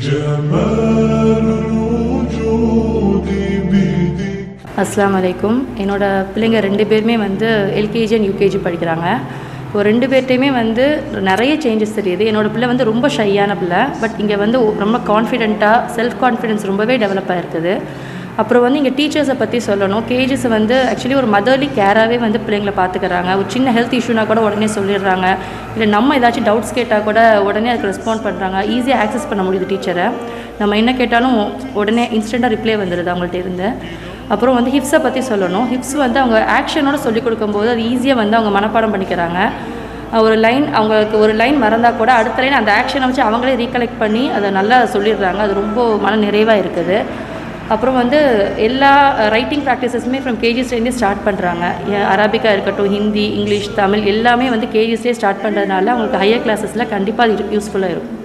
جمال الوجود بذكر அஸ்ஸலாமு அலைக்கும் என்னோட பிள்ளைங்க ரெண்டு பேருமே வந்து எல்கேஜி அண்ட் யூகேஜி படிக்கிறாங்க இப்போ ரெண்டு பேர்ட்டையுமே வந்து நிறைய சேஞ்சஸ் தெரியுது என்னோட பிள்ளை வந்து ரொம்ப ஷையான பிள்ளை பட் இங்கே வந்து ரொம்ப கான்ஃபிடென்ட்டாக செல்ஃப் கான்ஃபிடென்ஸ் ரொம்பவே டெவலப் ஆகிருக்குது அப்புறம் வந்து இங்கே டீச்சர்ஸை பற்றி சொல்லணும் கேஜஸ் வந்து ஆக்சுவலி ஒரு மதர்லி கேராகவே வந்து பிள்ளைங்களை பார்த்துக்கறாங்க ஒரு சின்ன ஹெல்த் இஷ்யூனா கூட உடனே சொல்லிடுறாங்க இல்லை நம்ம ஏதாச்சும் டவுட்ஸ் கேட்டால் கூட உடனே அதுக்கு ரெஸ்பாண்ட் பண்ணுறாங்க ஈஸியாக ஆக்சஸ் பண்ண முடியுது டீச்சரை நம்ம என்ன கேட்டாலும் உடனே இன்ஸ்டண்ட்டாக ரிப்ளை வந்துடுது அவங்கள்ட்ட இருந்து அப்புறம் வந்து ஹிப்ஸை பற்றி சொல்லணும் ஹிப்ஸ் வந்து அவங்க ஆக்ஷனோட சொல்லிக் கொடுக்கும்போது அது ஈஸியாக வந்து அவங்க மனப்பாடம் பண்ணிக்கிறாங்க அஹ் ஒரு லைன் அவங்களுக்கு ஒரு லைன் மறந்தால் கூட அடுத்த லைன் அந்த ஆக்ஷனை வச்சு அவங்களே ரீகலெக்ட் பண்ணி அதை நல்லா சொல்லிடுறாங்க அது ரொம்ப மன நிறைவாக இருக்குது அப்புறம் வந்து எல்லா ரைட்டிங் ப்ராக்டிசஸுமே ஃப்ரம் கேஜிஸ்லேருந்தே ஸ்டார்ட் பண்ணுறாங்க அரபிக்காக இருக்கட்டும் ஹிந்தி இங்கிலீஷ் தமிழ் எல்லாமே வந்து கேஜிஸ்லேயே ஸ்டார்ட் பண்ணுறதுனால அவங்களுக்கு ஹையர் கிளாஸஸில் கண்டிப்பாக அது யூஸ்ஃபுல்லாக இருக்கும்